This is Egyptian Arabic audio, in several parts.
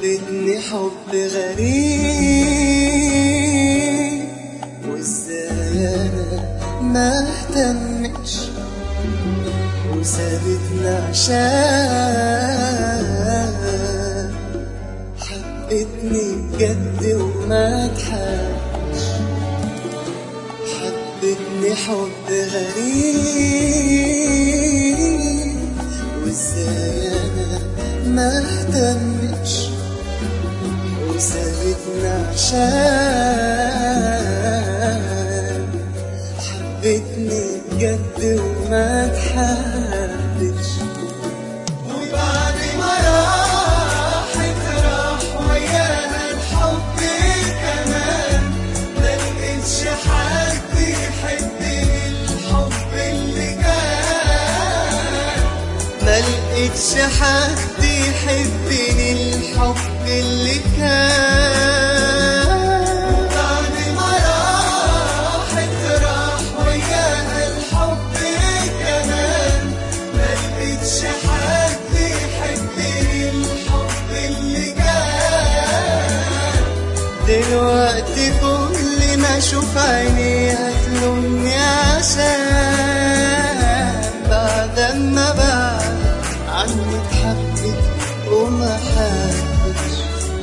حبتني حب غريب وازاي انا ما اهتمش وسابتني عشان حبتني بجد وما تحبش حبتني حب غريب وازاي انا ما اهتمش وسابتني عشان حبتني بجد وما تحبش وبعد ما راحت راح وياها الحب كمان ما لقيتش حد يحبني الحب اللي كان ما لقيتش حد يحبني الحب اللي كان بعد ما راحت راح وياها الحب كمان ما لقيتش حد يحبني الحب اللي كان دلوقتي كل ما اشوف عينيها تلومني عشان بعد ما بعد عني اتحبت وما حبتش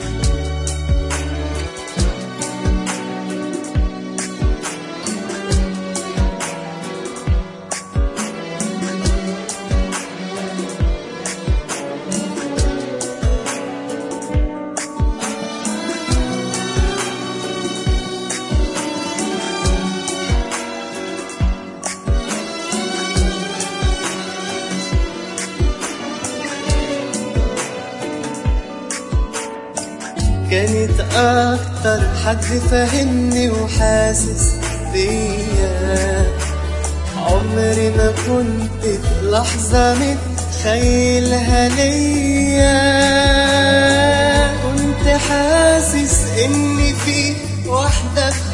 كانت أكتر حد فاهمني وحاسس بيا عمري ما كنت في لحظة متخيلها ليا كنت حاسس إن في واحدة في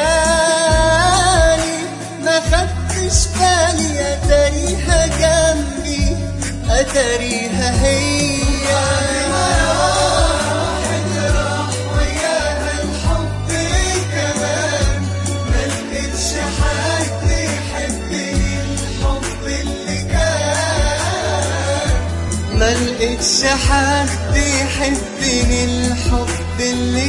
خيالي ما خدتش بالي أتاريها جنبي أتاريها هي وياها الحب كمان ما لقيتش حد يحبني الحب اللي كان ما لقيتش حد يحبني الحب اللي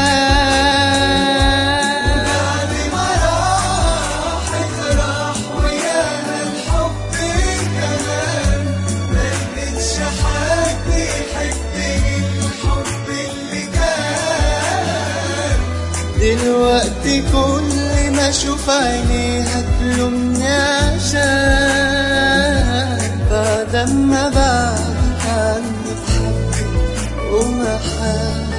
كان بعد ما راحت راح وياها الحب كمان ما لقيتش حد يحبني الحب اللي كان دلوقتي كل ما اشوف عينيها تلومني عشان بعد ما بعد عني اتحبت وما حد